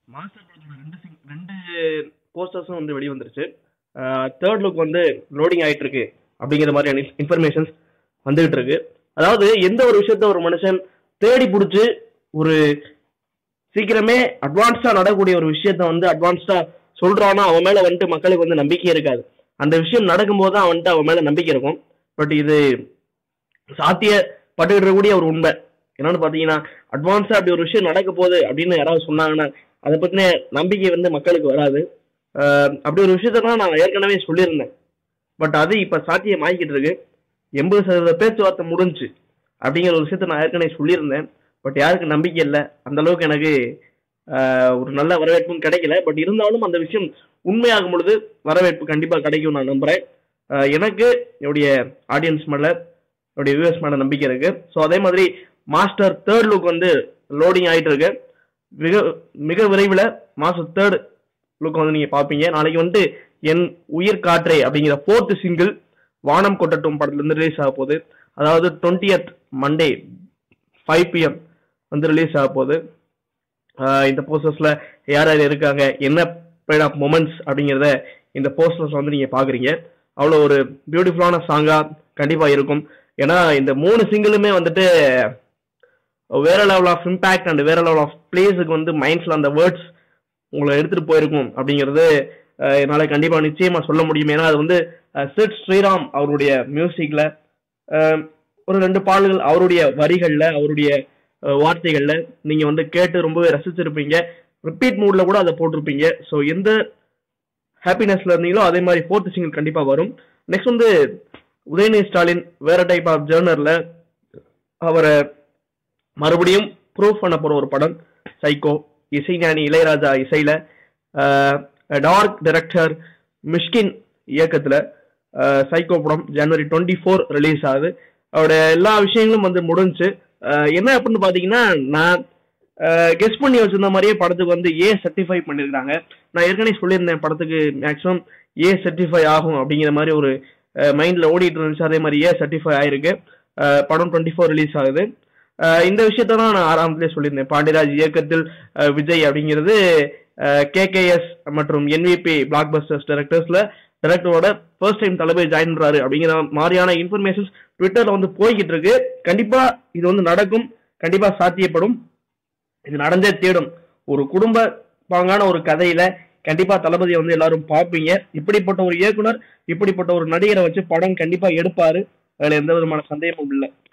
master படத்தோட ரெண்டு sing- ரெண்டு போஸ்டர்ஸும் வந்து வெளிய வந்துருச்சு தேர்ட் லுக் வந்து லோடிங் ஆயிட்டு இருக்கு அப்படிங்கிற மாதிரியான இன்ஃபர்மேஷன்ஸ் வந்துகிட்டு இருக்கு அதாவது எந்த ஒரு விஷயத்த ஒரு மனுஷன் தேடி பிடிச்சி ஒரு சீக்கிரமே அட்வான்ஸ்டா நடக்கக்கூடிய ஒரு விஷயத்த வந்து அட்வான்ஸ்டா சொல்றானா அவன் மேல வந்துட்டு மக்களுக்கு வந்து நம்பிக்கை இருக்காது அந்த விஷயம் நடக்கும்போது தான் அவன்ட்டு அவன் மேல நம்பிக்கை இருக்கும் பட் இது சாத்தியப்பட்டுக்கிட்டு இருக்கக்கூடிய ஒரு உண்மை என்னன்னு பாத்தீங்கன்னா அட்வான்ஸா அப்படி ஒரு விஷயம் நடக்க போகுது அப்படின்னு யாராவது சொன்னாங்கன்னா அதை பத்தின நம்பிக்கை வந்து மக்களுக்கு வராது ஆஹ் அப்படி ஒரு விஷயத்த தான் நான் ஏற்கனவே சொல்லியிருந்தேன் பட் அது இப்ப சாத்தியம் ஆகிக்கிட்டு இருக்கு எண்பது சதவீத பேச்சுவார்த்தை முடிஞ்சு அப்படிங்கிற ஒரு விஷயத்த நான் ஏற்கனவே சொல்லியிருந்தேன் பட் யாருக்கு நம்பிக்கை இல்லை அந்த அளவுக்கு எனக்கு ஆஹ் ஒரு நல்ல வரவேற்பும் கிடைக்கல பட் இருந்தாலும் அந்த விஷயம் உண்மையாகும் பொழுது வரவேற்பு கண்டிப்பா கிடைக்கும் நான் நம்புறேன் ஆஹ் எனக்கு என்னுடைய ஆடியன்ஸ் மேல என்னுடைய வியூவர்ஸ் மேல நம்பிக்கை இருக்கு ஸோ அதே மாதிரி மாஸ்டர் தேர்ட் லுக் வந்து லோடிங் ஆயிட்டு இருக்கு மிக மிக விரைவில் மாஸ்டர் தேர்ட் லுக் வந்து நீங்க பாப்பீங்க நாளைக்கு வந்துட்டு என் உயிர் காற்றே அப்படிங்கிற ஃபோர்த் சிங்கிள் வானம் கொட்டட்டும் படத்துல இருந்து ரிலீஸ் ஆக போகுது அதாவது டுவெண்ட்டியத் மண்டே ஃபைவ் பிஎம் வந்து ரிலீஸ் ஆக போகுது ஆஹ் இந்த போஸ்டர்ஸ்ல யார் யார் இருக்காங்க என்ன கைண்ட் ஆஃப் மொமெண்ட்ஸ் அப்படிங்கிறத இந்த போஸ்டர்ஸ் வந்து நீங்க பாக்குறீங்க அவ்வளோ ஒரு பியூட்டிஃபுல்லான சாங்கா கண்டிப்பா இருக்கும் ஏன்னா இந்த மூணு சிங்கிளுமே வந்துட்டு வேற லெவல் ஆஃப் இம்பாக்ட் அண்ட் வேற லெவல் ஆஃப் பிளேஸுக்கு வந்து மைண்ட்ஸ்ல அந்த வேர்ட்ஸ் உங்களை எடுத்துட்டு போயிருக்கும் அப்படிங்கிறது அஹ், என்னால கண்டிப்பா நிச்சயமா சொல்ல முடியும் ஏன்னா அது வந்து அஹ், சிட் ஸ்ரீராம் அவருடைய மியூசிக்ல ஒரு ரெண்டு பாடல்கள் அவருடைய வரிகள்ல அவருடைய அஹ், வார்த்தைகள்ல நீங்க வந்து கேட்டு ரொம்பவே ரசிச்சிருப்பீங்க ரிப்பீட் மூட்ல கூட அதை போட்டிருப்பீங்க ஸோ எந்த ஹாப்பினஸ்ல இருந்தீங்களோ அதே மாதிரி ஃபோர்த் சிங்கிள் கண்டிப்பா வரும் நெக்ஸ்ட் வந்து உதயநிதி ஸ்டாலின் வேற டைப் ஆஃப் ஜேர்னர்ல அவரை மறுபடியும் ப்ரூவ் பண்ண போற ஒரு படம் சைக்கோ இசைஞானி இளையராஜா இசையில டார்க் டைரக்டர் மிஷ்கின் இயக்கத்துல அஹ், சைக்கோ படம் ஜனவரி டுவெண்ட்டி ஃபோர் ரிலீஸ் ஆகுது அவருடைய எல்லா விஷயங்களும் வந்து முடிஞ்சு அஹ், என்ன அப்படின்னு பாத்தீங்கன்னா நான் கெஸ் பண்ணி வச்சிருந்த மாதிரியே படத்துக்கு வந்து ஏ சர்டிஃபை பண்ணிருக்காங்க நான் ஏற்கனவே சொல்லியிருந்தேன் படத்துக்கு மேக்ஸிமம் ஏ சர்டிஃபை ஆகும் அப்படிங்கிற மாதிரி ஒரு மைண்ட்ல ஓடிட்டு இருந்துச்சு அதே மாதிரி ஏ சர்டிஃபை ஆயிருக்கு அஹ், படம் டுவெண்ட்டி ஃபோர் ரிலீஸ் ஆகுது அஹ், இந்த விஷயத்த தான் நான் ஆரம்பத்திலே சொல்லியிருந்தேன் பாண்டியராஜ் இயக்கத்தில் அஹ், விஜய் அப்படிங்கிறது கேகேஎஸ் மற்றும் என்விபி பிளாக் பஸ்டர்ஸ் டைரக்டர்ஸ்ல டைரக்டரோட ஃபர்ஸ்ட் டைம் தளபதி ஜாயின் பண்றாரு அப்படிங்கிற மாதிரியான இன்ஃபர்மேஷன்ஸ் ட்விட்டர்ல வந்து போய்கிட்டு இருக்கு கண்டிப்பா இது வந்து நடக்கும் கண்டிப்பா சாத்தியப்படும் இது நடந்தே தேடும் ஒரு குடும்ப பாங்கான ஒரு கதையில கண்டிப்பா தளபதியை வந்து எல்லாரும் பார்ப்பீங்க இப்படிப்பட்ட ஒரு இயக்குனர் இப்படிப்பட்ட ஒரு நடிகரை வச்சு படம் கண்டிப்பா எடுப்பாரு அதுல எந்த விதமான சந்தேகமும் இல்லை